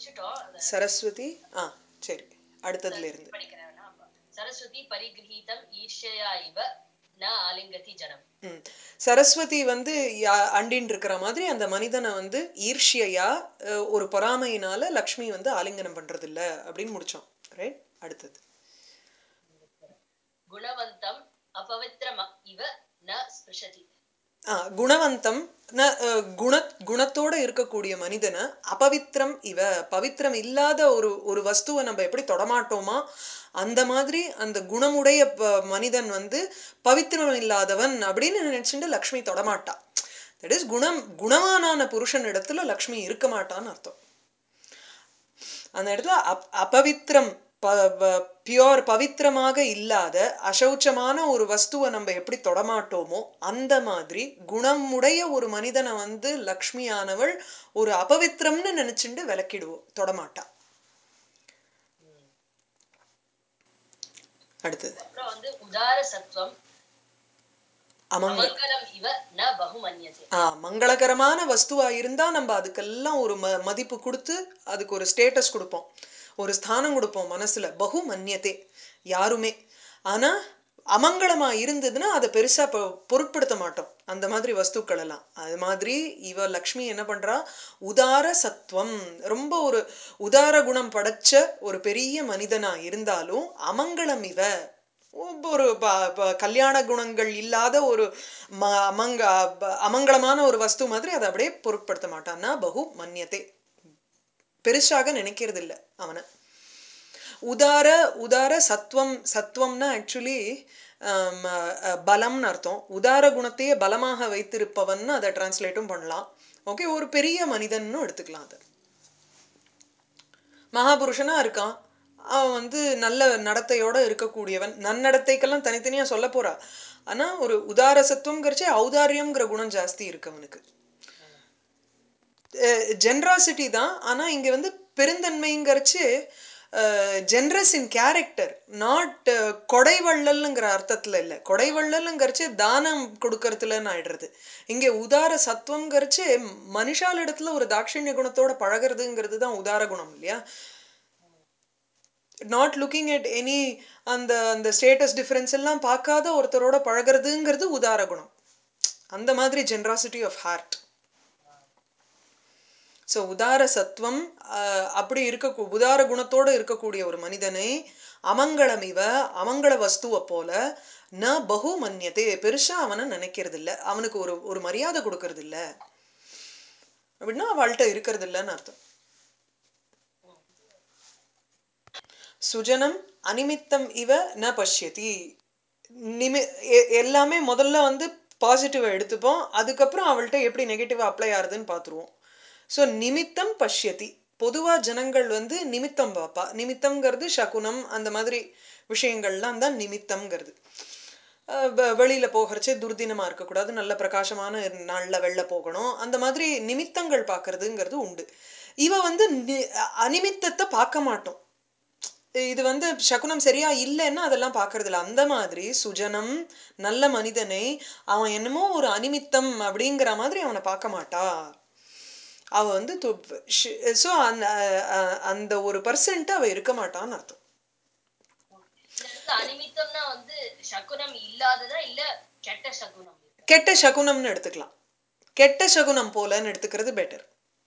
முடிச்சிட்டோம் அத சரஸ்வதி ஆ சரி அடுத்ததுல இருந்து படிக்கிறேன் வேணா. ஆமா. சரஸ்வதி பரிகிரகீதம் ஈர்ஷ்யா இவ ந ஆலிங்கதி ஜனம் ம். சரஸ்வதி வந்து யா- அண்டின்னு இருக்கிற மாதிரி அந்த மனிதனை வந்து ஈர்ஷ்யா அஹ், ஒரு பொறாமையினால லக்ஷ்மி வந்து ஆலிங்கனம் பண்றது இல்ல அப்படின்னு முடிச்சோம் ரைட் அடுத்தது குணவந்தம் அபவித்ரம் இவ ந ஸ்பிருஷதி ஆ, குணவந்தம் ந அஹ், குண குணத்தோட இருக்கக்கூடிய மனிதனை அபவித்ரம் இவ பவித்திரம் இல்லாத ஒரு ஒரு வஸ்துவை நம்ம எப்படி தொடமாட்டோமா அந்த மாதிரி அந்த குணமுடைய ப- மனிதன் வந்து பவித்திரம் இல்லாதவன் அப்படின்னு நினைச்சுட்டு லக்ஷ்மி தொடமாட்டா தட் இஸ் குணம் குணவானான புருஷன் இடத்துல லக்ஷ்மி இருக்க மாட்டான்னு அர்த்தம் அந்த இடத்துல அப் அபவித்திரம் ப பியோர் பவித்திரமாக இல்லாத அசௌச்சமான ஒரு வஸ்துவை நம்ம எப்படி தொடமாட்டோமோ அந்த மாதிரி குணமுடைய ஒரு மனிதனை வந்து லக்ஷ்மியானவள் ஒரு அபவித்திரம்னு நினைச்சுண்டு விளக்கிடுவோம் தொடமாட்டா அடுத்தது அப்புறம் வந்து உதார சத்வம் அமங்க அமங்கலம் இவ ந பகுமன்யதே ஆ மங்களகரமான வஸ்துவா இருந்தா நம்ம அதுக்கெல்லாம் ஒரு ம மதிப்பு கொடுத்து அதுக்கு ஒரு ஸ்டேட்டஸ் கொடுப்போம் ஒரு ஸ்தானம் கொடுப்போம் மனசுல பகு மன்யத்தே யாருமே ஆனா அமங்கலமா இருந்ததுன்னா அதை பெருசா பொ- பொருட்படுத்த மாட்டோம் அந்த மாதிரி வஸ்துக்கள் எல்லாம் அது மாதிரி இவ லக்ஷ்மி என்ன பண்றா உதார சத்துவம் ரொம்ப ஒரு உதார குணம் படைச்ச ஒரு பெரிய மனிதனா இருந்தாலும் அமங்கலம் இவ ஒரு ப- ப- கல்யாண குணங்கள் இல்லாத ஒரு ம அமங்க ப- அமங்கலமான ஒரு வஸ்து மாதிரி அதை அப்படியே பொருட்படுத்த மாட்டான்னா பகு மன்யத்தே பெருசாக நினைக்கிறது இல்லை அவனை உதார உதார சத்துவம் சத்துவம்னா ஆக்சுவலி பலம்னு அர்த்தம் உதார குணத்தையே பலமாக வைத்திருப்பவன் அதை டிரான்ஸ்லேட்டும் பண்ணலாம் ஓகே ஒரு பெரிய மனிதன்னு எடுத்துக்கலாம் அதை மகாபுருஷனா இருக்கான் அவன் வந்து நல்ல நடத்தையோட இருக்கக்கூடியவன் நன்னடத்தைக்கெல்லாம் தனித்தனியா சொல்ல போறா ஆனா ஒரு உதார சத்துவம்ங்கிறச்சே ஔதாரியம்ங்கிற குணம் ஜாஸ்தி இருக்கு அவனுக்கு ஜென்ராசிட்டி தான் ஆனா இங்க வந்து பெருந்தன்மைங்கிறச்சு ஜென்ரஸ் இன் கேரக்டர் நாட் கொடைவள்ளல்ங்கிற அர்த்தத்துல இல்ல கொடைவள்ளல்ங்கிறச்சு தானம் கொடுக்கறதுலன்னு ஆயிடுறது இங்க உதார சத்துவம்ங்கிறச்சு மனுஷால் இடத்துல ஒரு தாட்சண்ய குணத்தோட பழகுறதுங்கிறது தான் உதார குணம் இல்லையா நாட் லுக்கிங் at எனி அந்த அந்த ஸ்டேட்டஸ் டிஃபரன்ஸ் எல்லாம் பார்க்காத ஒருத்தரோட பழகுறதுங்கிறது உதார குணம் அந்த மாதிரி ஜென்ராசிட்டி ஆஃப் ஹார்ட் ஸோ உதார சத்துவம் அஹ், அப்படி இருக்க உதார குணத்தோடு இருக்கக்கூடிய ஒரு மனிதனை அமங்களம் இவ அமங்கள வஸ்துவை போல ந பகு மன்யத்தே பெருசா அவனை நினைக்கிறது இல்ல அவனுக்கு ஒரு ஒரு மரியாதை கொடுக்கறது இல்ல அப்படின்னா அவள்கிட்ட இருக்கிறது இல்லைன்னு அர்த்தம் சுஜனம் அனிமித்தம் இவ ந பஷ்யதி நிமி எ- எல்லாமே முதல்ல வந்து பாசிட்டிவை எடுத்துப்போம் அதுக்கப்புறம் அவள்கிட்ட எப்படி நெகட்டிவ் அப்ளை ஆகுதுன்னு பார்த்துருவோம் ஸோ நிமித்தம் பஷ்யதி பொதுவாக ஜனங்கள் வந்து நிமித்தம் பார்ப்பா நிமித்தம்ங்கிறது சகுனம் அந்த மாதிரி விஷயங்கள்லாம் தான் நிமித்தம்ங்கிறது அஹ் வெ- வெளியில போகிறச்சே துர்தினமா இருக்கக்கூடாது நல்ல பிரகாசமான நாள்ல வெளில போகணும் அந்த மாதிரி நிமித்தங்கள் பார்க்கறதுங்கிறது உண்டு இவ வந்து நி- அனிமித்தத்தை பார்க்க மாட்டோம் இது வந்து சகுனம் சரியா இல்லைன்னா அதெல்லாம் பார்க்கறது இல்ல அந்த மாதிரி சுஜனம் நல்ல மனிதனை அவன் என்னமோ ஒரு அனிமித்தம் அப்படிங்கிற மாதிரி அவனை பார்க்க மாட்டா அவ வந்து ஸோ அந்த அஹ், அந்த ஒரு பர்சன்ட் அவ இருக்க மாட்டான்னு அர்த்தம் இந்த இடத்துல அனிமித்தம்னா வந்து சகுனம் இல்லாததா இல்ல கெட்ட சகுனம் கெட்ட சகுனம்னு எடுத்துக்கலாம் கெட்ட சகுனம் போலன்னு எடுத்துக்கிறது பெட்டர்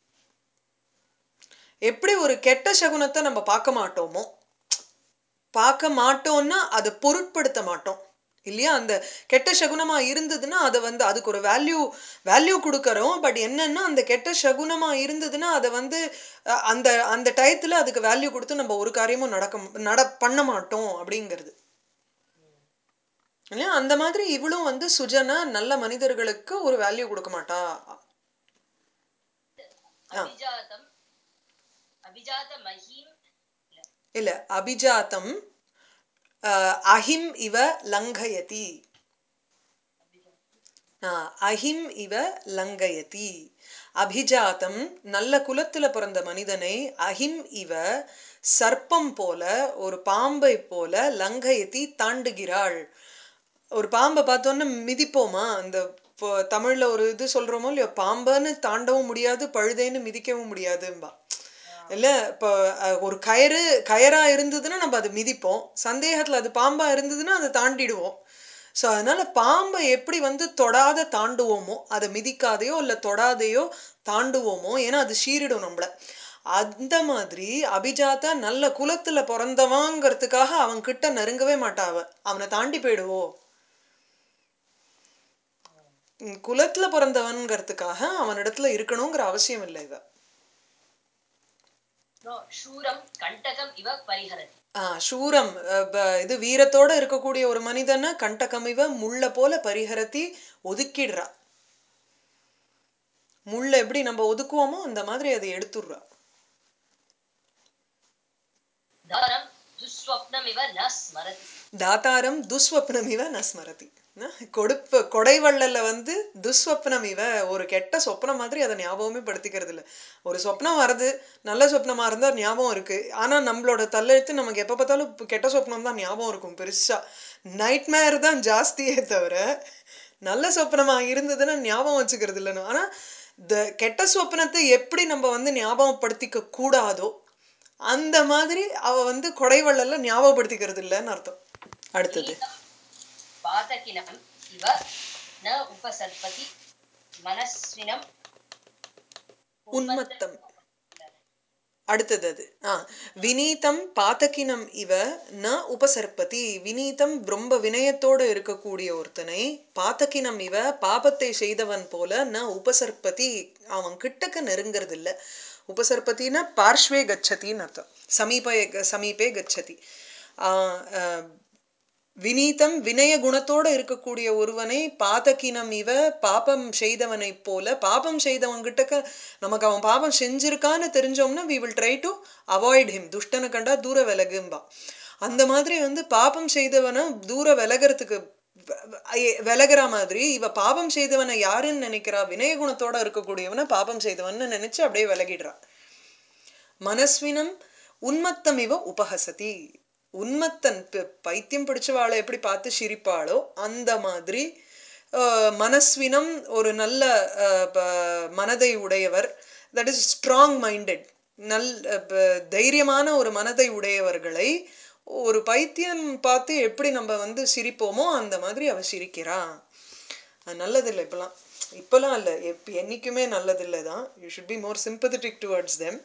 எப்படி ஒரு கெட்ட சகுனத்தை நம்ம பார்க்க மாட்டோமோ பார்க்க மாட்டோம்னா அதை பொருட்படுத்த மாட்டோம் இல்லையா அந்த கெட்ட சகுனமா இருந்ததுன்னா அதை வந்து அதுக்கு ஒரு வேல்யூ வேல்யூ கொடுக்கறோம் பட் என்னன்னா அந்த கெட்ட சகுனமா இருந்ததுன்னா அதை வந்து அஹ், அந்த அந்த டயத்துல அதுக்கு வேல்யூ கொடுத்து நம்ம ஒரு காரியமும் நடக்க நட பண்ண மாட்டோம் அப்படிங்கிறது இல்லையா அந்த மாதிரி இவளும் வந்து சுஜனா நல்ல மனிதர்களுக்கு ஒரு வேல்யூ கொடுக்க மாட்டா அபிஜாதம் அபிஜாத மஹீம் இல்ல இல்ல அபிஜாத்தம் அஹ், அஹிம் இவ லங்கயதி ஆ, அஹிம் இவ லங்கயதி அபிஜாத்தம் நல்ல குலத்துல பிறந்த மனிதனை அஹிம் இவ சர்ப்பம் போல ஒரு பாம்பை போல லங்கயதி தாண்டுகிறாள் ஒரு பாம்பை பார்த்தோன்னே மிதிப்போமா அந்த இப்போ தமிழ்ல ஒரு இது சொல்றோமோ இல்லையோ பாம்புன்னு தாண்டவும் முடியாது பழுதேன்னு மிதிக்கவும் முடியாதும்பா இல்ல இப்போ அஹ், ஒரு கயிறு கயரா இருந்ததுன்னா நம்ம அதை மிதிப்போம் சந்தேகத்துல அது பாம்பா இருந்ததுன்னா அதை தாண்டிடுவோம் ஸோ அதனால பாம்பை எப்படி வந்து தொடாத தாண்டுவோமோ அதை மிதிக்காதையோ இல்லை தொடாதையோ தாண்டுவோமோ ஏன்னா அது சீரிடும் நம்மள அந்த மாதிரி அபிஜாத்தா நல்ல குலத்துல பிறந்தவாங்கிறதுக்காக அவன் கிட்ட நெருங்கவே மாட்டா அவ அவனை தாண்டி போயிடுவோம் ம், குலத்துல பிறந்தவன்கிறதுக்காக அவனிடத்துல இருக்கணுங்கிற அவசியம் இல்லை இவ அப்புறம் சூரம் கண்டகம் இவ பரிஹரதி ஆ சூரம் அஹ், ப- இது வீரத்தோட இருக்கக்கூடிய ஒரு மனிதனை கண்டகமிவ முள்ள போல பரிஹரத்தி ஒதுக்கிடுறா முள்ள எப்படி நம்ம ஒதுக்குவோமோ அந்த மாதிரி அதை எடுத்துடுறா தாரம் துஸ்வப்னம் இவ ந ஸ்மரதி தாத்தாரம் துஸ்வப்னம் இவ ந ஸ்மரதி ந? கொடுப்பு கொடைவள்ளல்ல வந்து துஸ்வப்னம் இவ ஒரு கெட்ட சொப்னம் மாதிரி அதை ஞாபகமே படுத்திக்கிறது இல்ல ஒரு சொப்னம் வருது நல்ல சொப்னமா இருந்தா ஞாபகம் இருக்கு ஆனா நம்மளோட தள்ளெழுத்து நமக்கு எப்ப பார்த்தாலும் இப்ப கெட்ட சொப்னம் தான் ஞாபகம் இருக்கும் பெருசா நைட்மேர் தான் ஜாஸ்தியே தவிர நல்ல சொப்னமா இருந்ததுன்னா ஞாபகம் வச்சுக்கிறது இல்லைன்னு ஆனா இந்த கெட்ட சொப்னத்தை எப்படி நம்ம வந்து ஞாபகப்படுத்திக்க கூடாதோ அந்த மாதிரி அவ வந்து கொடைவள்ளல்ல ஞாபகப்படுத்திக்கிறது இல்லைன்னு அர்த்தம் அடுத்தது பாதகினம் இவ ந உபசற்பதி மனஸ்வினம் உன்மத்தம் அடுத்தது அது ஆ வினீதம் பாத்தகினம் இவ ந உபசர்ப்பதி வினீதம் ரொம்ப வினயத்தோட இருக்கக்கூடிய ஒருத்தனை பாத்தகினம் இவ பாபத்தை செய்தவன் போல ந உபசர்ப்பதி அவன் கிட்டக்க நெருங்கிறது இல்ல உபசர்ப்பத்தின்னா பார்ஷ்வே கச்சதின்னு அர்த்தம் சமீப சமீபே கச்சதி ஆ, ஆ, வினீதம் வினய குணத்தோட இருக்கக்கூடிய ஒருவனை பாதகினம் இவ பாபம் செய்தவனைப் போல பாபம் செய்தவங்கிட்டக்க நமக்கு அவன் பாபம் செஞ்சிருக்கான்னு தெரிஞ்சோம்னா we will try to avoid him துஷ்டனை கண்டா தூர விலகும்பா அந்த மாதிரி வந்து பாபம் செய்தவனை தூர விலகிறதுக்கு வ- வ- ஐ- விலகுற மாதிரி இவ பாபம் செய்தவனை யாருன்னு நினைக்கிறா வினய குணத்தோட இருக்கக்கூடியவனை பாபம் செய்தவன்னு நினைச்சு அப்படியே விலகிடுறா மனஸ்வினம் உன்மத்தம் இவ உபஹசதி உன்மத்தன் ப- பைத்தியம் பிடிச்சவாளை எப்படி பார்த்து சிரிப்பாளோ அந்த மாதிரி அஹ், மனஸ்வினம் ஒரு நல்ல அஹ், ப- மனதை உடையவர் தட் இஸ் ஸ்ட்ராங் மைண்டட் நல் அஹ், ப- தைரியமான ஒரு மனதை உடையவர்களை ஒரு பைத்தியம் பார்த்து எப்படி நம்ம வந்து சிரிப்போமோ அந்த மாதிரி அவ சிரிக்கிறா அது நல்லதில்லை இப்பெல்லாம் இப்பெல்லாம் இல்லை எப் என்னைக்குமே நல்லதில்லை தான் you should be more sympathetic towards them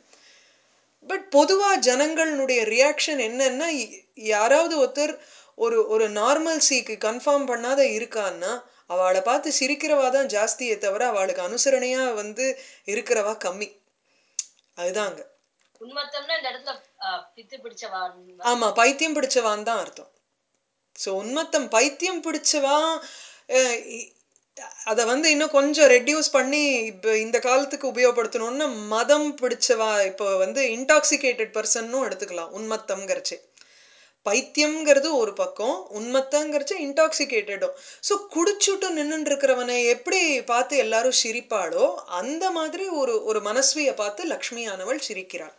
but பொதுவா ஜனங்களுடைய ரியாக்ஷன் என்னன்னா இ- யாராவது ஒருத்தர் ஒரு ஒரு நார்மல்சிக்கு கன்ஃபார்ம் பண்ணாத இருக்கான்னா அவளை பார்த்து சிரிக்கிறவா தான் ஜாஸ்தியே தவிர அவளுக்கு அனுசரணையா வந்து இருக்கிறவா கம்மி அதுதாங்க உன்மத்தம்னா இந்த இடத்துல அஹ், பித்து பிடிச்சவான் ஆமா பைத்தியம் பிடிச்சவான் தான் அர்த்தம் ஸோ உன்மத்தம் பைத்தியம் பிடிச்சவா அஹ், இ- அதை வந்து இன்னும் கொஞ்சம் ரெடியூஸ் பண்ணி இப்போ இந்த காலத்துக்கு உபயோகப்படுத்தணும்னா மதம் பிடிச்சவா இப்போ வந்து இன்டாக்சிகேட்டட் பர்சன்னும் எடுத்துக்கலாம் உன்மத்தம்ங்கிறச்சு பைத்தியம்ங்கிறது ஒரு பக்கம் உன்மத்தங்கிறச்சு இன்டாக்சிகேட்டடும் ஸோ குடிச்சுட்டு நின்னுட்டு இருக்கிறவனை எப்படி பார்த்து எல்லாரும் சிரிப்பாளோ அந்த மாதிரி ஒரு ஒரு மனஸ்வியை பார்த்து லக்ஷ்மியானவள் சிரிக்கிறாள்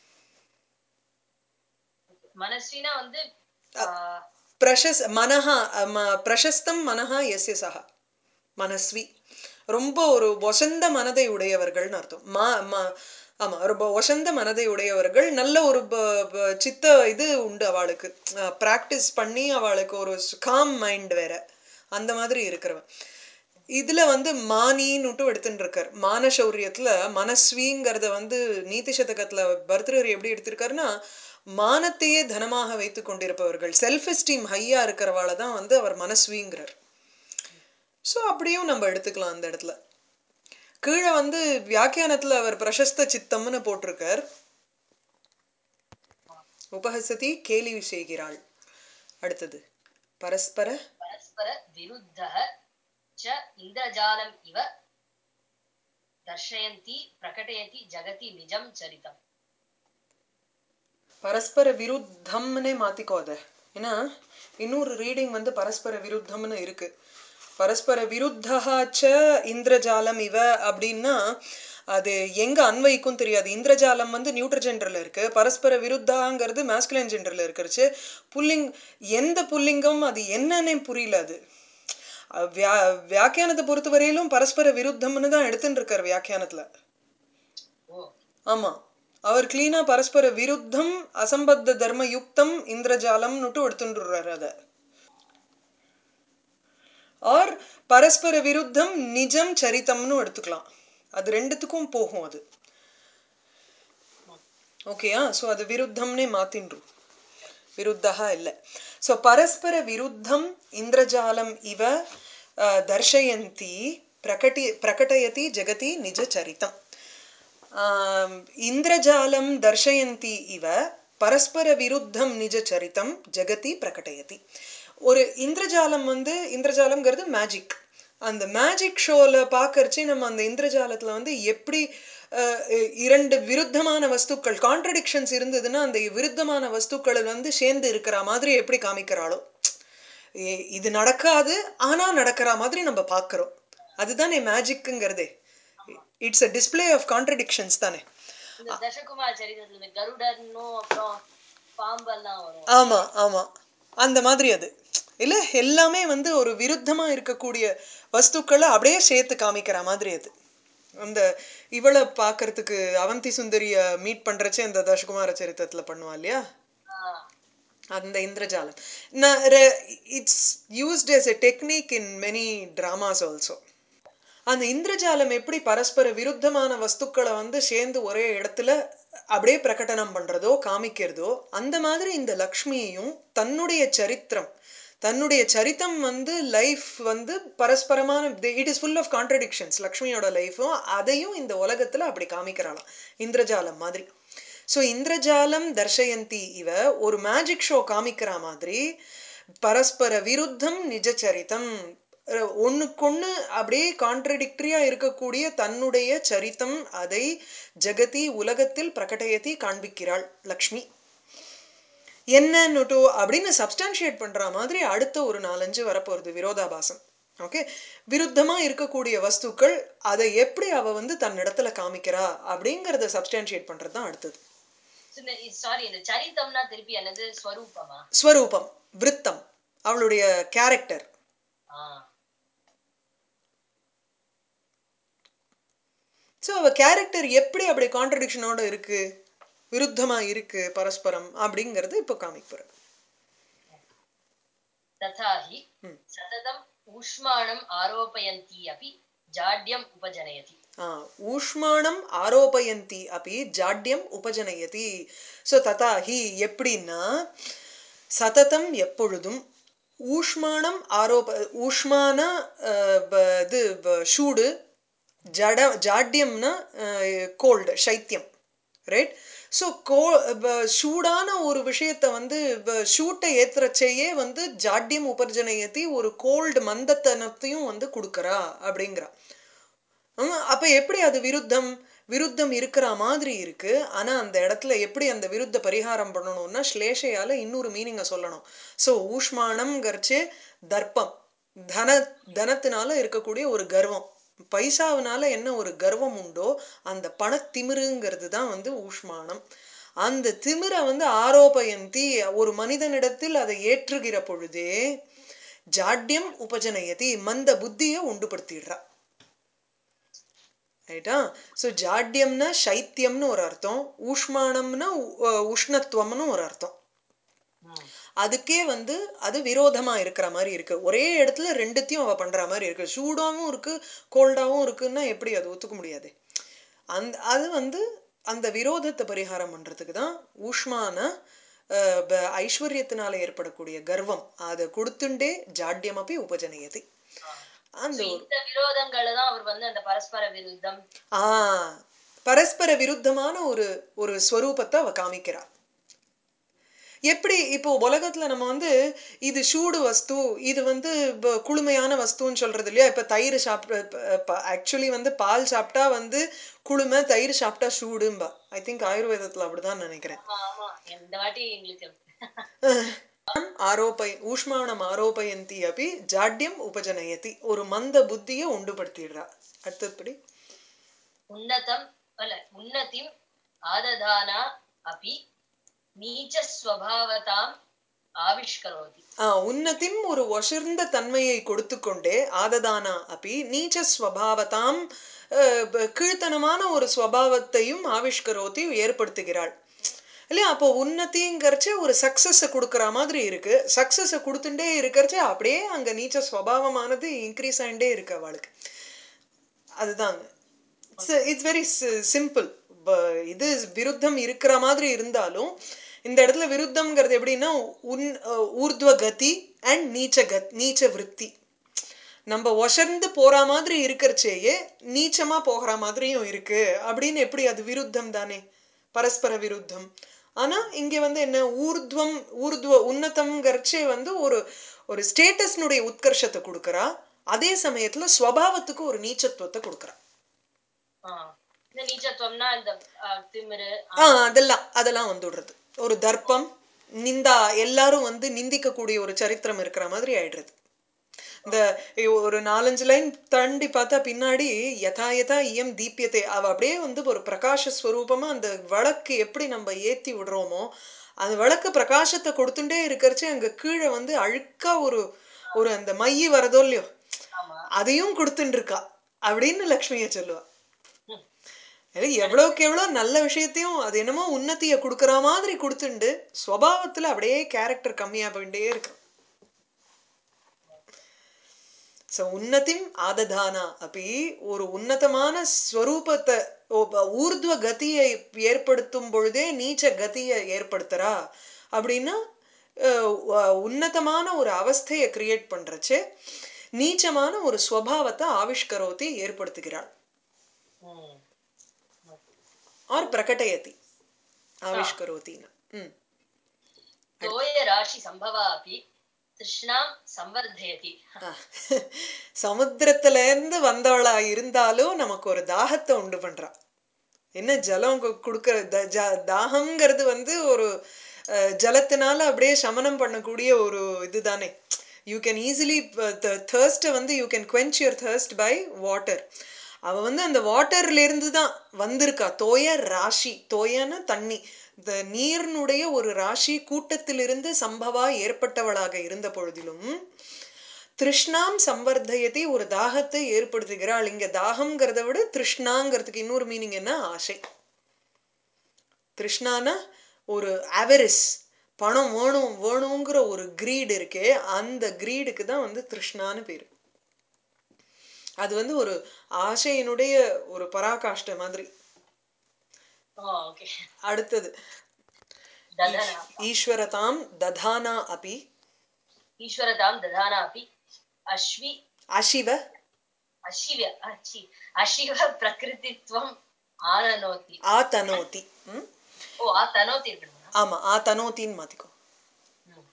மனஸ்வினா வந்து அஹ், பிரசஸ் மனஹா ம- பிரசஸ்தம் மனஹா எஸ்ய சஹா மனஸ்வி ரொம்ப ஒரு வசந்த மனதை உடையவர்கள்னு அர்த்தம் மா ம- ஆமா ரொம்ப வசந்த மனதை உடையவர்கள் நல்ல ஒரு ப- ப- சித்த இது உண்டு அவளுக்கு ப்ராக்டிஸ் பண்ணி அவளுக்கு ஒரு காம் மைண்ட் வேற அந்த மாதிரி இருக்கிறவன் இதுல வந்து மானின்னுட்டும் எடுத்துட்டு இருக்கார் மானசௌரியத்துல மனஸ்விங்கிறத வந்து நீதி சதகத்துல பர்தர் எப்படி எடுத்திருக்காருன்னா மானத்தையே தனமாக வைத்துக் கொண்டிருப்பவர்கள் செல்ஃப் எஸ்டீம் ஹையா இருக்கிறவாளை தான் வந்து அவர் மனஸ்விங்கிறார் ஸோ அப்படியும் நம்ம எடுத்துக்கலாம் அந்த இடத்துல கீழே வந்து வியாக்கியானத்துல அவர் பிரசஸ்த சித்தம்னு போட்டிருக்கார் உபஹசதி கேலி செய்கிறாள் அடுத்தது பரஸ்பர பரஸ்பர விருத்தः च இந்திரஜாலம் இவ தர்ஷயந்தி பிரகடயதி ஜகதி நிஜம் சரிதம் பரஸ்பர விருத்தம்னே மாத்திக்கோ அதை ஏன்னா இன்னொரு ரீடிங் வந்து பரஸ்பர விருத்தம்னு இருக்கு பரஸ்பர விருத்தா ச இந்திரஜாலம் இவ அப்படின்னா அது எங்க அன்வைக்கும் தெரியாது இந்திரஜாலம் வந்து நியூட்ரல் ஜெண்டர்ல இருக்கு பரஸ்பர விருத்தாங்கிறது மேஸ்குலைன் ஜெண்டர்ல இருக்கிறச்சு புல்லிங் எந்த புல்லிங்கம் அது என்னன்னே புரியல அது அஹ் வியா வியாக்கியானத்தை பொறுத்தவரையிலும் பரஸ்பர விருத்தம்னு தான் எடுத்துட்டு இருக்கார் வியாக்கியானத்துல ஓ ஆமா அவர் கிளீனா பரஸ்பர விருத்தம் அசம்பத்த தர்ம யுக்தம் இந்திரஜாலம்னுட்டு எடுத்துட்டுறாரு அதை ஆர் பரஸ்பர விருத்தம் நிஜம் சரித்தம்னு எடுத்துக்கலாம் அது ரெண்டுத்துக்கும் போகும் அது ஓகேயா ஸோ அது விருத்தம்னே மாத்தின்றும் விருத்தா இல்லை ஸோ பரஸ்பர விருத்தம் இந்திரஜாலம் இவ அஹ், தர்ஷயந்தி பிரகட்டி பிரகடயதி ஜெகதி நிஜ சரித்தம் ஆம், இந்திரஜாலம் தர்ஷயந்தி இவ பரஸ்பர விருத்தம் நிஜ சரித்தம் ஜெகதி பிரகடயதி ஒரு இந்திரஜாலம் வந்து இந்திரஜாலம்ங்கிறது மேஜிக் அந்த மேஜிக் ஷோல பார்க்கறச்சே நம்ம அந்த இந்திரஜாலத்துல வந்து எப்படி அஹ், இரண்டு விருத்தமான வஸ்துக்கள் கான்ட்ரடிக்ஷன்ஸ் இருந்ததுன்னா அந்த விருத்தமான வஸ்துக்கள் வந்து சேர்ந்து இருக்கிற மாதிரி எப்படி காமிக்கிறாளோ ஏ- இது நடக்காது ஆனா நடக்கிற மாதிரி நம்ம பார்க்கறோம் அதுதானே மேஜிக்குங்கிறதே it's a display of contradictions தானே இந்த தசகுமார் சரித்திரத்துல இந்த கருடனும் அப்புறம் பாம்பெல்லாம் வரும் ஆமா ஆமா அந்த மாதிரி அது இல்ல எல்லாமே வந்து ஒரு விருத்தமா இருக்கக்கூடிய வஸ்துக்களை அப்படியே சேர்த்து காமிக்கிற மாதிரி அது அந்த இவளை பார்க்கறதுக்கு அவந்தி சுந்தரிய மீட் பண்றச்சே இந்த தசகுமார சரித்திரத்துல பண்ணுவா இல்லையா ஆஹ் அந்த இந்திரஜாலம் it's used as a technique in many dramas also அந்த இந்திரஜாலம் எப்படி பரஸ்பர விருத்தமான வஸ்துக்களை வந்து சேர்ந்து ஒரே இடத்துல அப்படியே பிரகடனம் பண்றதோ காமிக்கிறதோ அந்த மாதிரி இந்த லக்ஷ்மியையும் தன்னுடைய சரித்திரம் தன்னுடைய சரித்தம் வந்து லைஃப் வந்து பரஸ்பரமான it is full of contradictions லக்ஷ்மியோட லைஃப்பும் அதையும் இந்த உலகத்துல அப்படி காமிக்கிறாளாம் இந்திரஜாலம் மாதிரி ஸோ இந்திரஜாலம் தர்ஷயந்தி இவ ஒரு மேஜிக் ஷோ காமிக்கிற மாதிரி பரஸ்பர விருத்தம் நிஜ சரித்தம் அஹ் ஒண்ணுக்கொண்ணு அப்படியே கான்ட்ரடிக்டரியா இருக்கக்கூடிய தன்னுடைய சரித்தம் அதை ஜெகதி உலகத்தில் பிரகடயத்தி காண்பிக்கிறாள் லக்ஷ்மி என்னன்னுட்டு அப்படின்னு சப்ஸ்டான்ஷியேட் பண்ற மாதிரி அடுத்த ஒரு நாலஞ்சு வரப்போறது விரோதாபாசம் ஓகே விருத்தமா இருக்கக்கூடிய வஸ்துக்கள் அதை எப்படி அவ வந்து தன்னிடத்துல காமிக்கிறா அப்படிங்கறத சப்ஸ்டான்ஷியேட் பண்றது தான் அடுத்தது சாரி இந்த சரித்தம்னா திருப்பி என்னது ஸ்வரூபமா ஸ்வரூபம் விருத்தம் அவளுடைய கேரக்டர் ஆஹ் ஸோ அவ கேரக்டர் எப்படி அப்படி கான்ட்ரடிக்ஷனோட இருக்கு விருத்தமா இருக்கு பரஸ்பரம் அப்படிங்கறது இப்போ காமிக்கிறேன் तथा हि सततम् ऊष्माणम् आरोपयन्ती अपि जाड्यम् उपजनयति ஆ, ஊஷ்மாணம் ஆரோபயந்தி அப்படி ஜாட்யம் உபஜனயதி ஸோ ததா ஹி எப்படின்னா சததம் எப்பொழுதும் ஊஷ்மாணம் ஆரோப ஊஷ்மான அஹ், ப- இது ப- சூடு ஜட ஜாட்யம்னா கோல்டு சைத்தியம் ரைட் ஸோ கோ ப- சூடான ஒரு விஷயத்தை வந்து ப- சூட்டை ஏத்துறச்சேயே வந்து ஜாட்யம் உபர்ஜனயத்தி ஒரு கோல்டு மந்தத்தனத்தையும் வந்து கொடுக்கறா அப்படிங்கிறா ஆமா, அப்ப எப்படி அது விருத்தம் விருத்தம் இருக்கிற மாதிரி இருக்கு ஆனா அந்த இடத்துல எப்படி அந்த விருத்த பரிகாரம் பண்ணணும்னா ஸ்லேஷையால இன்னொரு மீனிங்கை சொல்லணும் ஸோ ஊஷ்மானம்ங்கிறச்சு தர்ப்பம் தன தனத்தினால இருக்கக்கூடிய ஒரு கர்வம் பைசாவினால என்ன ஒரு கர்வம் உண்டோ அந்த பணத்திமிருங்கிறது தான் வந்து ஊஷ்மானம் அந்த திமிரை வந்து ஆரோபயந்தி ஒரு மனிதனிடத்தில் அதை ஏற்றுகிற பொழுதே ஜாட்யம் உபஜனயதி மந்த புத்தியை உண்டுபடுத்திடுறா ரைட்டா ஸோ ஜாட்யம்னா சைத்தியம்னு ஒரு அர்த்தம் ஊஷ்மானம்னா உ- அஹ் உஷ்ணத்துவம்னு ஒரு அர்த்தம் அதுக்கே வந்து அது விரோதமா இருக்கிற மாதிரி இருக்கு ஒரே இடத்துல ரெண்டுத்தையும் அவ பண்ற மாதிரி இருக்கு சூடாவும் இருக்கு கோல்டாவும் இருக்குன்னா எப்படி அது ஒத்துக்க முடியாது அந்த அது வந்து அந்த விரோதத்தை பரிகாரம் பண்றதுக்கு தான் ஊஷ்மான அஹ், ப- ஐஸ்வர்யத்தினால ஏற்படக்கூடிய கர்வம் அதை கொடுத்துண்டே ஜாட்யமப்பி உபஜனயதி அந்த So, இந்த விரோதங்களை தான் அவர் வந்து அந்த பரஸ்பர விருத்தம் ஆ பரஸ்பர விருத்தமான ஒரு ஒரு ஸ்வரூபத்தை அவ காமிக்கிறா எப்படி இப்போ உலகத்துல நம்ம வந்து இது சூடு வஸ்து இது வந்து ப- குளுமையான வஸ்துன்னு சொல்றது இல்லையா இப்ப தயிர் சாப்பிட்ட ஆக்சுவலி வந்து பால் சாப்பிட்டா வந்து குளுமை தயிர் சாப்பிட்டா சூடும்பா ஐ திங்க் ஆயுர்வேதத்துல அப்படிதான் நினைக்கிறேன் ஆமா ஆமா இந்த வாட்டி எங்களுக்கு ஆரோபய ஊஷ்மானம் ஆரோபயந்தி அப்படி ஜாட்யம் உபஜனயதி ஒரு மந்த புத்தியை உண்டுபடுத்திடுறா அடுத்தபடி உன்னதம் அல்ல உன்னதிம் ஆததானா அபி நீச்ச ஸ்வபாவதாம் ஆவிஷ்கரோதி ஆ, உன்னதிம் ஒரு ஒசர்ந்த தன்மையை கொடுத்து கொண்டே ஆததானா அப்படி நீச்ச ஸ்வபாவதாம் அஹ், ப- கீழ்த்தனமான ஒரு ஸ்வபாவத்தையும் ஆவிஷ்கரோத்தி ஏற்படுத்துகிறாள் இல்லையா அப்போ உன்னதிங்கிறச்சே ஒரு சக்சஸை கொடுக்குற மாதிரி இருக்கு சக்சஸை கொடுத்துட்டே இருக்கிறச்சே அப்படியே அங்க நீச்ச ஸ்வபாவமானது இன்க்ரீஸ் ஆகிட்டே இருக்கு அவளுக்கு அதுதாங்க இட்ஸ் வெரி சிம்பிள் இது விருத்தம் இருக்கிற மாதிரி இருந்தாலும் இந்த இடத்துல விருத்தம்ங்கிறது எப்படின்னா உன் அஹ், ஊர்த்வ கதி அண்ட் நீச்ச கத் நீச்ச விருத்தி நம்ம ஒசர்ந்து போற மாதிரி இருக்கிறச்சேயே நீச்சமா போகிற மாதிரியும் இருக்கு அப்படின்னு எப்படி அது விருத்தம் தானே பரஸ்பர விருத்தம் ஆனா இங்க வந்து என்ன ஊர்த்வம் ஊர்த்வ உன்னதம்ங்கிறச்சே வந்து ஒரு ஒரு ஸ்டேட்டஸ்னுடைய உத்கர்ஷத்தை கொடுக்கறா அதே சமயத்துல ஸ்வபாவத்துக்கு ஒரு நீச்சத்துவத்தை கொடுக்கறா ஆ. இந்த நீச்சத்துவம்னா இந்த ஆ, திமிரு ஆ அதெல்லாம் அதெல்லாம் வந்துடுறது ஒரு தர்ப்பம் நிந்தா எல்லாரும் வந்து நிந்திக்கக்கூடிய ஒரு சரித்திரம் இருக்கிற மாதிரி ஆயிடுறது இந்த ஒரு நாலஞ்சு லைன் தாண்டி பார்த்தா பின்னாடி யதா யதா இயம் தீபியத்தை அவ அப்படியே வந்து ஒரு பிரகாச ஸ்வரூபமா அந்த விளக்கு எப்படி நம்ம ஏத்தி விடுறோமோ அந்த விளக்கு பிரகாசத்தை கொடுத்துட்டே இருக்கிறச்சு அங்க கீழே வந்து அழுக்கா ஒரு ஒரு அந்த மைய வரதோ இல்லையோ ஆமா அதையும் கொடுத்துட்டு இருக்கா அப்படின்னு லக்ஷ்மியை சொல்லுவா ம். அது எவ்வளவுக்கு எவ்வளோ நல்ல விஷயத்தையும் அது என்னமோ உன்னத்தியை கொடுக்குற மாதிரி கொடுத்துண்டு ஸ்வபாவத்துல அப்படியே கேரக்டர் கம்மியா போயிட்டே இருக்கு ஸோ உன்னதிம் ஆததானா அப்படி ஒரு உன்னதமான ஸ்வரூபத்தை ஓ- ப- ஊர்த்வ கதியை ஏற்படுத்தும் பொழுதே நீச்ச கதியை ஏற்படுத்துறா அப்படின்னா அஹ், உ- உன்னதமான ஒரு அவஸ்தையை கிரியேட் பண்றச்சு நீச்சமான ஒரு ஸ்வபாவத்தை ஆவிஷ்கரோத்தி ஏற்படுத்துகிறாள் ம். ஆர் பிரகடயதி ஆவிஷ்கரோத்தின்னு ம் தோய ராசி சம்பவா அப்படி திருஷ்ணாம் சம்வர்தயதி சமுத்திரத்துல இருந்து வந்தவளா இருந்தாலும் நமக்கு ஒரு தாகத்தை உண்டு பண்றா என்ன ஜலம் கு- கொடுக்கற த- ஜ- தாகம்ங்கிறது வந்து ஒரு அஹ், ஜலத்தினால அப்படியே சமனம் பண்ணக்கூடிய ஒரு இதுதானே யூ கேன் ஈஸிலி தேர்ஸ்ட்டை வந்து you can quench your thirst by water அவ வந்து அந்த வாட்டர்ல இருந்து தான் வந்திருக்கா தோய ராசி தோயன தண்ணி இந்த நீரினுடைய ஒரு ராசி கூட்டத்திலிருந்து சம்பவா ஏற்பட்டவளாக இருந்த பொழுதிலும் திருஷ்ணாம் சம்வர்தயத்தை ஒரு தாகத்தை ஏற்படுத்துகிறாள் இங்க தாகம்ங்கிறத விட திருஷ்ணாங்கிறதுக்கு இன்னொரு மீனிங் என்ன ஆசை திருஷ்ணானா ஒரு அவரிஸ் பணம் வேணும் வேணுங்கிற ஒரு கிரீடு இருக்கே அந்த கிரீடுக்கு தான் வந்து திருஷ்ணான்னு பேரு அது வந்து ஒரு ஆசையினுடைய ஒரு பராகாஷ்ட மாதிரி ஓ ஓகே அடுத்தது ததனா ஈஸ்வரதாம் ததானா அபி ஈஸ்வரதாம் ததானா அப்படி அஸ்வி அசிவ அசிவ அச்சி அசிவ பிரகிருதித்வம் ஆனனோதி ஆதனோதி ம்? ஓ ஆ தனோதி இருக்கணுமா ஆமா ஆதனோத்தின்னு மாத்திக்கோ ம்.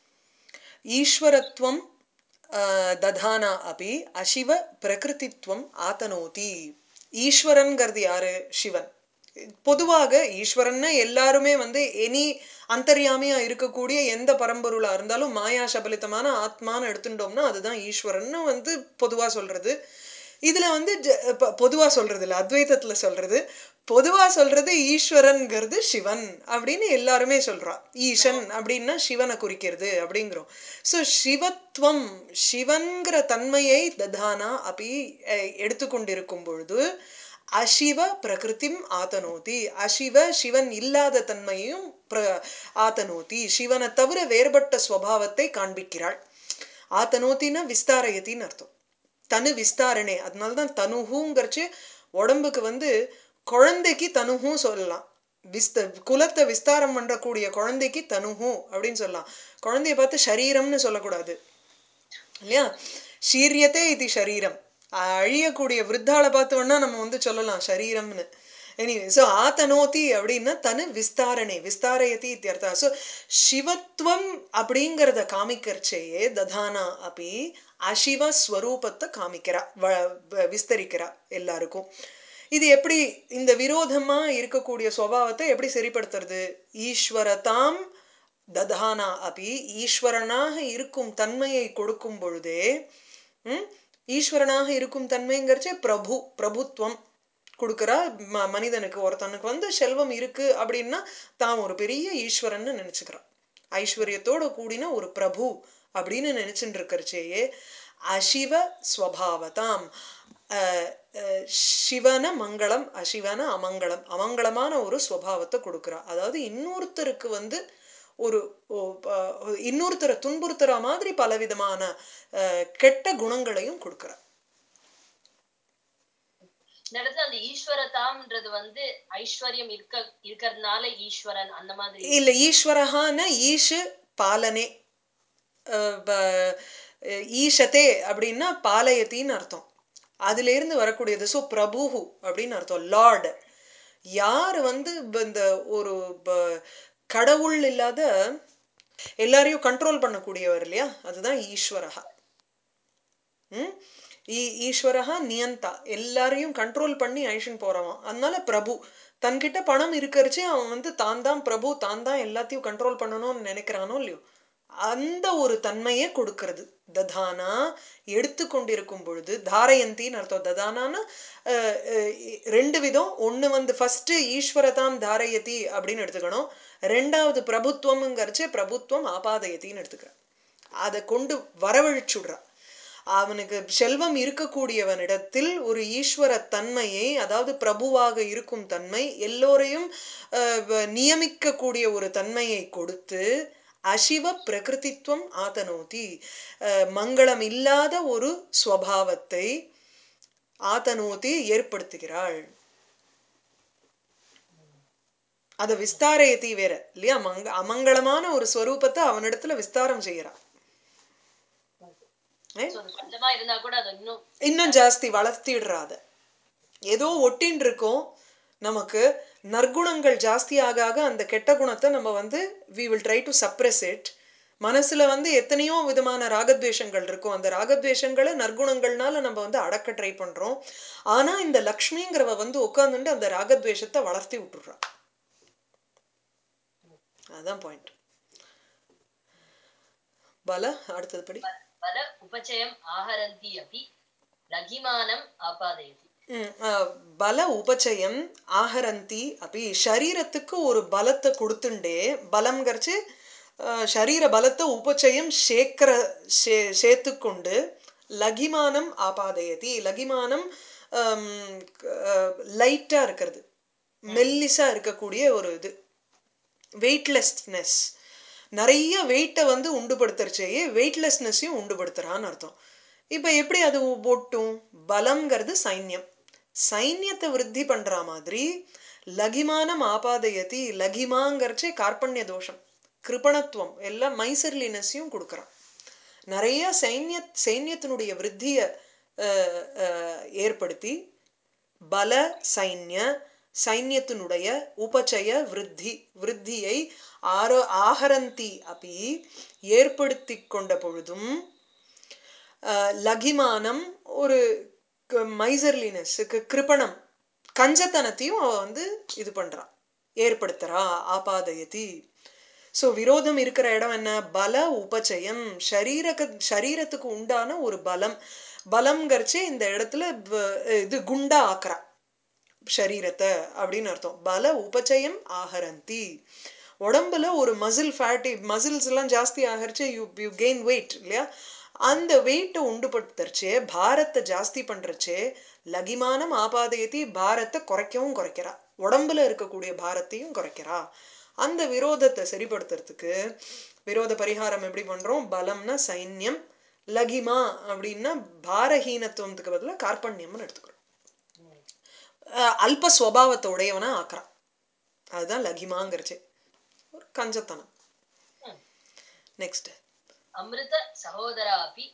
ஈஸ்வரத்வம் அஹ், ததானா அப்படி அசிவ பிரகிருதித்வம் ஆதனோதி ஈஸ்வரன்கிறது யாரு சிவன் பொதுவாக ஈஸ்வரன்னா எல்லாருமே வந்து எனி அந்தர்யாமியா இருக்கக்கூடிய எந்த பரம்பொருளா இருந்தாலும் மாயா சபலிதமான ஆத்மான்னு எடுத்துட்டோம்னா அதுதான் ஈஸ்வரன்னு வந்து பொதுவா சொல்றது இதுல வந்து ஜ- ப- பொதுவா சொல்றது இல்ல அத்வைதத்துல சொல்றது பொதுவா சொல்றது ஈஸ்வரன்கிறது சிவன் அப்படின்னு எல்லாருமே சொல்றா ஈசன் அப்படின்னா சிவனை குறிக்கிறது அப்படிங்கிறோம் ஸோ சிவத்துவம் சிவன்கிற தன்மையை ததானா அப்படி அஹ், எடுத்துக்கொண்டிருக்கும் பொழுது அசிவ பிரகிருதிம் ஆதனோதி அசிவ சிவன் இல்லாத தன்மையையும் பிர ஆதனோதி சிவனை தவிர வேறுபட்ட ஸ்வபாவத்தை காண்பிக்கிறாள் ஆதனோத்தின்னா விஸ்தாரயத்தின்னு அர்த்தம் தனு விஸ்தாரணே அதனால தான் தனுகுங்கிறச்சு உடம்புக்கு வந்து குழந்தைக்கு தனுகும் சொல்லலாம் விஸ்த குலத்தை விஸ்தாரம் பண்ணக்கூடிய குழந்தைக்கு தனுகு அப்படின்னு சொல்லலாம் குழந்தைய பார்த்து சரீரம்னு சொல்லக்கூடாது இல்லையா சீரியத்தே இது சரீரம் அழியக்கூடிய விருத்தாளை பார்த்தோன்னா நம்ம வந்து சொல்லலாம் சரீரம்னு எனிவே ஸோ ஆத்தனோதி அப்படின்னா தனு விஸ்தாரணே விஸ்தாரயதி இத்தியர்த்தா ஸோ சிவத்துவம் அப்படிங்கிறத காமிக்கிறச்சேயே ததானா அப்படி அசிவ ஸ்வரூபத்தை காமிக்கிறா வ வ- விஸ்தரிக்கிறா எல்லாருக்கும் இது எப்படி இந்த விரோதமா இருக்கக்கூடிய சுவாவத்தை எப்படி சரிப்படுத்துறது ஈஸ்வரதாம் ததானா அப்படி ஈஸ்வரனாக இருக்கும் தன்மையை கொடுக்கும் பொழுதே ம், ஈஸ்வரனாக இருக்கும் தன்மைங்கிறச்சே பிரபு பிரபுத்துவம் கொடுக்குறா ம மனிதனுக்கு ஒருத்தனுக்கு வந்து செல்வம் இருக்கு அப்படின்னா தான் ஒரு பெரிய ஈஸ்வரன்னு நினைச்சுக்கிறான் ஐஸ்வர்யத்தோட கூடின ஒரு பிரபு அப்படின்னு நினைச்சுட்டு இருக்கிறச்சேயே அசிவ ஸ்வபாவதாம் அஹ், அஹ், சிவன மங்களம் அசிவன அமங்கலம் அமங்கலமான ஒரு ஸ்வபாவத்தை கொடுக்குறா அதாவது இன்னொருத்தருக்கு வந்து ஒரு ஓ- ப- இன்னொருத்தரை துன்புறுத்துற மாதிரி பலவிதமான அஹ், கெட்ட குணங்களையும் கொடுக்குறா இந்த இடத்துல அந்த ஈஸ்வரதாம்ன்றது வந்து ஐஸ்வர்யம் இருக்க இருக்கிறதுனால ஈஸ்வரன் அந்த மாதிரி இல்ல ஈஸ்வரஹான ஈஷு பாலனே அஹ் ப- ஈஷதே அப்படின்னா பாலயத்தின்னு அர்த்தம் அதுல இருந்து வரக்கூடியது ஸோ பிரபுஹு அப்படின்னு அர்த்தம் லார்டு யார் வந்து ப- இந்த ஒரு ப- கடவுள் இல்லாத எல்லாரையும் கண்ட்ரோல் பண்ணக்கூடியவர் இல்லையா அதுதான் ஈஸ்வரஹா ம் ஈ ஈஸ்வரஹா நியந்தா எல்லாரையும் கண்ட்ரோல் பண்ணி ஐஷன் போறவன் அதனால பிரபு தன்கிட்ட பணம் இருக்கறச்சே அவன் வந்து தான் தான் பிரபு தான் தான் எல்லாத்தையும் கண்ட்ரோல் பண்ணணும்னு நினைக்கிறானோ இல்லையோ அந்த ஒரு தன்மையை கொடுக்கிறது ததானா எடுத்துக்கொண்டிருக்கும் பொழுது தாரயந்தின்னு அர்த்தம் ததானான்னா அஹ், அஹ், ரெண்டு விதம் ஒன்று வந்து ஃபர்ஸ்ட் ஈஸ்வரதாம் தாரயதி அப்படின்னு எடுத்துக்கணும் ரெண்டாவது பிரபுத்துவம்ங்கிறச்சே பிரபுத்துவம் ஆபாதயத்தின்னு எடுத்துக்கிறேன் அதை கொண்டு வரவழைச்சுடுறா அவனுக்கு செல்வம் இருக்கக்கூடியவனிடத்தில் ஒரு ஈஸ்வர தன்மையை அதாவது பிரபுவாக இருக்கும் தன்மை எல்லோரையும் அஹ், வ- நியமிக்கக்கூடிய ஒரு தன்மையை கொடுத்து அசிவ பிரகிருதித்துவம் ஆதனோதி அஹ், மங்களம் இல்லாத ஒரு ஸ்வபாவத்தை ஆதனோதி ஏற்படுத்துகிறாள் அதை விஸ்தாரயத்தி வேற இல்லையா மங்க அமங்கலமான ஒரு ஸ்வரூபத்தை அவனிடத்துல விஸ்தாரம் செய்யறான் So, அது கொஞ்சமா இருந்தா கூட அது இன்னும் இன்னும் ஜாஸ்தி வளர்த்திடுறாத ஏதோ ஒட்டின்னு இருக்கோம் நமக்கு நற்குணங்கள் ஜாஸ்தி ஆக ஆக அந்த கெட்ட குணத்தை நம்ம வந்து we will try to suppress it மனசுல வந்து எத்தனையோ விதமான ராகத்வேஷங்கள் இருக்கும் அந்த ராகத்வேஷங்களை நற்குணங்கள்னால நம்ம வந்து அடக்க ட்ரை பண்றோம் ஆனா இந்த லக்ஷ்மிங்கிறவ வந்து உட்காந்துட்டு அந்த ராகத்வேஷத்தை வளர்த்தி விட்டுடுறா அதான் பாயிண்ட் பல அடுத்தது படி பல உபச்சயம் ஆஹரந்தி அப்படி லகிமானம் ஆபாதயதி ம், அஹ், பல உபச்சயம் ஆஹரந்தி அப்படி சரீரத்துக்கு ஒரு பலத்தை கொடுத்துண்டே பலம்ங்கிறச்சு அஹ், சரீர பலத்தை உபச்சயம் சேர்க்கிற சே சேர்த்துக்கொண்டு லகிமானம் ஆபாதயதி லகிமானம் லைட்டா இருக்கிறது மெல்லிசா இருக்கக்கூடிய ஒரு இது வெயிட்லெஸ்னஸ் நிறைய வெயிட்டை வந்து உண்டுபடுத்துறச்சேயே வெயிட்லெஸ்னஸையும் உண்டுபடுத்துறான்னு அர்த்தம் இப்போ எப்படி அது ஒட்டும் பலம்ங்கிறது சைன்யம் சைன்யத்தை விருத்தி பண்ற மாதிரி லகிமானம் ஆபாதயதி லகிமாங்கிறச்சே கார்பண்ய தோஷம் கிருபணத்துவம் எல்லாம் மைசர்லினஸையும் கொடுக்குறான் நிறைய சைன்ய சைன்யத்தினுடைய விருத்தியை அஹ், அஹ், ஏற்படுத்தி பல சைன்ய சைன்யத்தினுடைய உபச்சய விருத்தி விருத்தியை ஆரோ ஆஹரந்தி அப்படி ஏற்படுத்தி கொண்ட பொழுதும் அஹ், லகிமானம் ஒரு மைசர்லினஸ் கிருபணம் கஞ்சத்தனத்தையும் அவ வந்து இது பண்றா ஏற்படுத்துறா ஆபாதயதி ஸோ விரோதம் இருக்கிற இடம் என்ன பல உபச்சயம் ஷரீரக சரீரத்துக்கு உண்டான ஒரு பலம் பலம்ங்கிறச்சே இந்த இடத்துல வ- இது குண்டா ஆக்குறா ஷரீரத்தை அப்படின்னு அர்த்தம் பல உபச்சயம் ஆஹரந்தி உடம்புல ஒரு மசில் ஃபேட்டி மசில்ஸ் எல்லாம் ஜாஸ்தி ஆகிறச்சே யூ யூ கெயின் வெயிட் இல்லையா அந்த வெயிட்டை உண்டுபடுத்துறச்சே பாரத்தை ஜாஸ்தி பண்றச்சே லகிமானம் ஆபாதயத்தி பாரத்தை குறைக்கவும் குறைக்கிறா உடம்புல இருக்கக்கூடிய பாரத்தையும் குறைக்கிறா அந்த விரோதத்தை சரிப்படுத்துறதுக்கு விரோத பரிகாரம் எப்படி பண்றோம் பலம்னா சைன்யம் லகிமா அப்படின்னா பாரஹீனத்துவத்துக்கு பதிலாக கார்பண்யம்னு எடுத்துக்கிறோம் அஹ் அல்ப ஸ்வபாவத்தை உடையவனா ஆக்குறான் அதுதான் லகிமாங்கிறச்சு ஒரு கஞ்சத்தனம் ம். நெக்ஸ்ட் அமிர்த சகோதரா அப்படி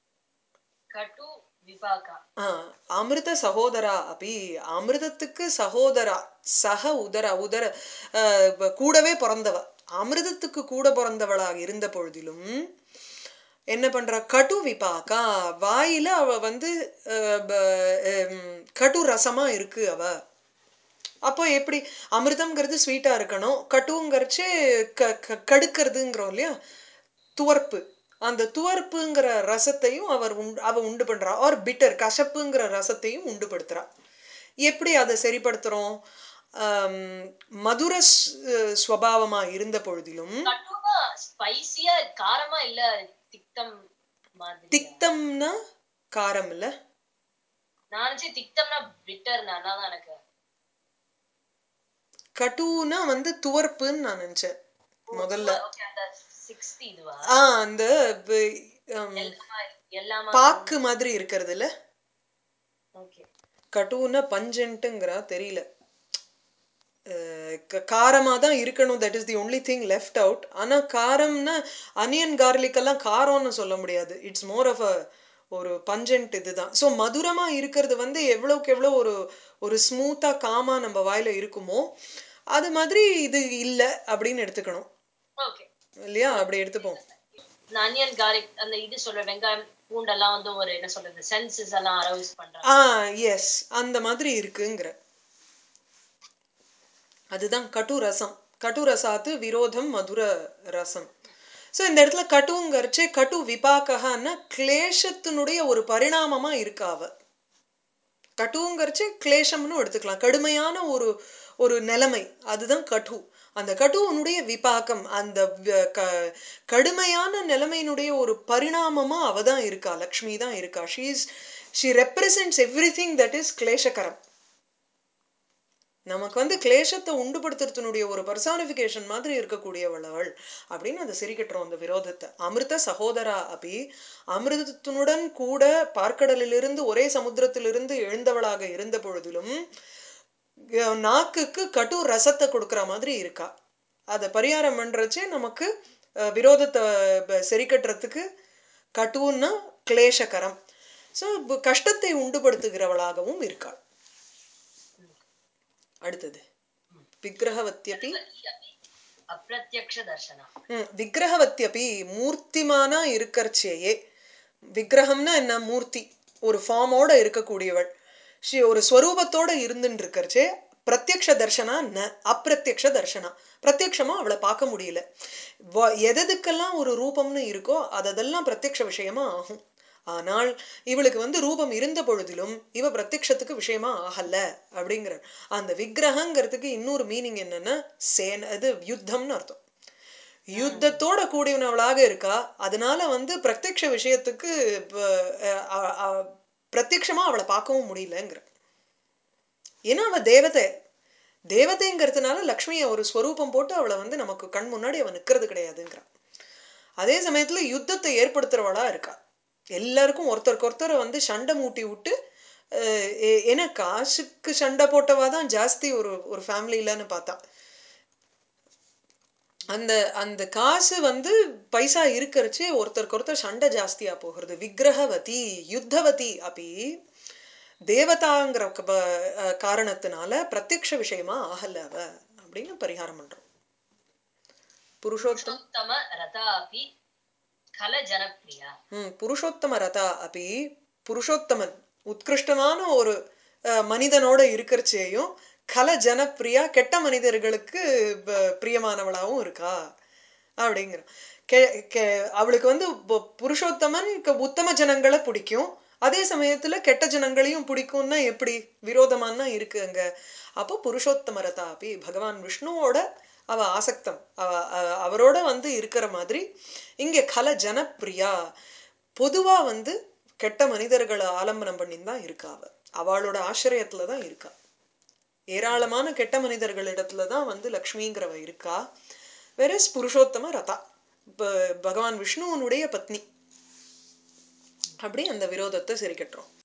கட்டு விபாகா அமிர்த சகோதரா அப்படி அமிர்தத்துக்கு சகோதரா சக உதர உதர அஹ், வ- கூடவே பிறந்தவ அமிர்தத்துக்கு கூட பிறந்தவளாக இருந்த பொழுதிலும் என்ன பண்றா கடு விபாக்கா வாயில அவ வந்து அஹ், ப- ஹம், கடு ரசமா இருக்கு அவ அப்போ எப்படி அமிர்தம்ங்கிறது ஸ்வீட்டா இருக்கணும் கட்டுங்கிறச்சு க க- கடுக்கிறதுங்கிறோம் இல்லையா துவர்ப்பு அந்த துவர்ப்புங்கிற ரசத்தையும் அவர் உண்டு அவ உண்டு பண்றா ஆர் பிட்டர் கசப்புங்கிற ரசத்தையும் உண்டுபடுத்துறா எப்படி அதை சரிப்படுத்துறோம் ஆம், மதுர ஸ்- ஸ்வபாவமா இருந்த பொழுதிலும் கட்டுனா ஸ்பைசியா காரமா இல்ல திக்தம் மாதிரி திக்தம்னா காரம் இல்ல நான் நினைச்சு திக்தம்னா பிட்டர் தான் எனக்கு கட்டுனா வந்து துவர்ப்புன்னு நான் நினைச்சேன் முதல்ல ஓகே அந்த சிக்ஸ்த் இதுவா ஆ அந்த வி- ஹம், எல்லாமா எல்லாமா பாக்கு மாதிரி இருக்கிறது இல்ல ஓகே கட்டுன்னா பஞ்சன்ட்டுங்கிறா தெரியல அஹ் க- காரமா தான் இருக்கணும் that is the only thing left out ஆனா காரம்னா அனியன் கார்லிக் எல்லாம் காரம்னு சொல்ல முடியாது இட்ஸ் மோர் ஆஃப் அ ஒரு பஞ்சன்ட் இதுதான் ஸோ மதுரமா இருக்கிறது வந்து எவ்வளவுக்கு எவ்வளோ ஒரு ஒரு ஸ்மூத்தா காமா நம்ம வாயில இருக்குமோ அது மாதிரி இது இல்லை அப்படின்னு எடுத்துக்கணும் ஓகே இல்லையா அப்படி எடுத்துப்போம் இந்த அனியன் கார்லிக் அந்த இது சொல்ற வெங்காயம் பூண்டெல்லாம் வந்து ஒரு என்ன சொல்றது சென்சஸ் எல்லாம் அரவுஸ் பண்றாங்க ஆ எஸ் அந்த மாதிரி இருக்குங்கிற அதுதான் கட்டு ரசம் கட்டு ரசாத்து விரோதம் மதுர ரசம் ஸோ இந்த இடத்துல கட்டுங்கிறச்சே கட்டு விபாக்கன்னா கிளேஷத்தினுடைய ஒரு பரிணாமமா இருக்கா அவ கட்டுங்கிறச்சு கிளேஷம்னு எடுத்துக்கலாம் கடுமையான ஒரு ஒரு நிலைமை அதுதான் கட்டு அந்த கட்டுவனுடைய விபாக்கம் அந்த வ- க- கடுமையான நிலைமையினுடைய ஒரு பரிணாமமா அவ தான் இருக்கா லக்ஷ்மி தான் இருக்கா she is she represents everything that is கிளேஷகரம் நமக்கு வந்து கிளேஷத்தை உண்டுபடுத்துறதுனுடைய ஒரு பர்சானிஃபிகேஷன் மாதிரி இருக்கக்கூடியவள் அவள் அப்படின்னு அதை சிரிக்கட்டுறோம் அந்த விரோதத்தை அமிர்த சகோதரா அப்படி அமிர்தத்தினுடன் கூட பார்க்கடலிலிருந்து ஒரே சமுத்திரத்திலிருந்து எழுந்தவளாக இருந்த பொழுதிலும் அஹ் நாக்குக்கு கட்டு ரசத்தை கொடுக்குற மாதிரி இருக்கா அதை பரிகாரம் பண்றச்சே நமக்கு அஹ், விரோதத்தை ப- சரிக்கட்டுறதுக்கு கட்டுன்னா கிளேஷகரம் ஸோ கஷ்டத்தை உண்டுபடுத்துகிறவளாகவும் இருக்காள் அடுத்தது விக்கிரகவத்தியபி அப்பிரத்யக்ஷ தர்சனா ம், விக்கிரகவத்தியபி மூர்த்திமானா இருக்கறச்சேயே விக்கிரகம்னா என்ன மூர்த்தி ஒரு ஃபார்மோட இருக்கக்கூடியவள் ஸ்ரீ ஒரு ஸ்வரூபத்தோட இருந்துட்டு இருக்கறச்சே பிரத்யக்ஷ தர்ஷனா ந அப்பிரத்யக்ஷ தர்ஷனா பிரத்யக்ஷமா அவளை பார்க்க முடியல வ- எதெதுக்கெல்லாம் ஒரு ரூபம்னு இருக்கோ அதெல்லாம் பிரத்யக்ஷ விஷயமா ஆகும் ஆனால் இவளுக்கு வந்து ரூபம் இருந்த பொழுதிலும் இவ பிரத்யக்ஷத்துக்கு விஷயமா ஆகல அப்படிங்கிற அந்த விக்கிரகங்கிறதுக்கு இன்னொரு மீனிங் என்னன்னா சேன இது யுத்தம்னு அர்த்தம் யுத்தத்தோட கூடியவனவளாக இருக்கா அதனால வந்து பிரத்யக்ஷ விஷயத்துக்கு இப்ப, அஹ், அ- அ- பிரத்யக்ஷமா அவளை பார்க்கவும் முடியலங்கிற ஏன்னா அவ தேவதை தேவதைங்கிறதுனால லக்ஷ்மியை ஒரு ஸ்வரூபம் போட்டு அவளை வந்து நமக்கு கண் முன்னாடி அவ நிக்கிறது கிடையாதுங்கிறான் அதே சமயத்துல யுத்தத்தை ஏற்படுத்துறவளா இருக்கா எல்லாருக்கும் ஒருத்தருக்கு ஒருத்தர் வந்து சண்டை மூட்டி விட்டு அஹ், ஏ- ஏன்னா காசுக்கு சண்டை போட்டவா தான் ஜாஸ்தி ஒரு ஒரு ஃபேமிலியிலன்னு பார்த்தா அந்த அந்த காசு வந்து பைசா இருக்கிறச்சே ஒருத்தருக்கு ஒருத்தர் சண்டை ஜாஸ்தியா போகிறது விக்கிரகவதி யுத்தவதி அப்படி தேவதாங்கிற க- ப- அஹ் காரணத்தினால பிரத்யக்ஷ விஷயமா ஆகல அவ அப்படின்னு பரிகாரம் பண்றோம் புருஷோத்தம் புருஷோத்தம ரதா அபி கல ஜனப்பிரியா ம் புருஷோத்தம ரதா அப்படி புருஷோத்தமன் உத்கிருஷ்டமான ஒரு அஹ், மனிதனோட இருக்கிறச்சேயும் கல ஜனப்பிரியா கெட்ட மனிதர்களுக்கு ப- பிரியமானவளாவும் இருக்கா அப்படிங்கிற கெ கெ அவளுக்கு வந்து பு- புருஷோத்தமன் க- உத்தம ஜனங்களை பிடிக்கும் அதே சமயத்துல கெட்ட ஜனங்களையும் பிடிக்கும்னா எப்படி விரோதமானா இருக்கு அங்க அப்போ புருஷோத்தம ரதா அப்படி பகவான் விஷ்ணுவோட அவ ஆசக்தம் அவ அ- அவரோட வந்து இருக்கிற மாதிரி இங்க கல ஜனப்பிரியா பொதுவா வந்து கெட்ட மனிதர்களை ஆலம்பனம் பண்ணி தான் இருக்கா அவ அவளோட ஆசிரியத்துல தான் இருக்கா ஏராளமான கெட்ட மனிதர்களிடத்துல தான் வந்து லக்ஷ்மிங்கிறவ இருக்கா வெரஸ் புருஷோத்தம ரதா ப- பகவான் விஷ்ணுவனுடைய பத்னி அப்படி அந்த விரோதத்தை சரி கட்டுறோம்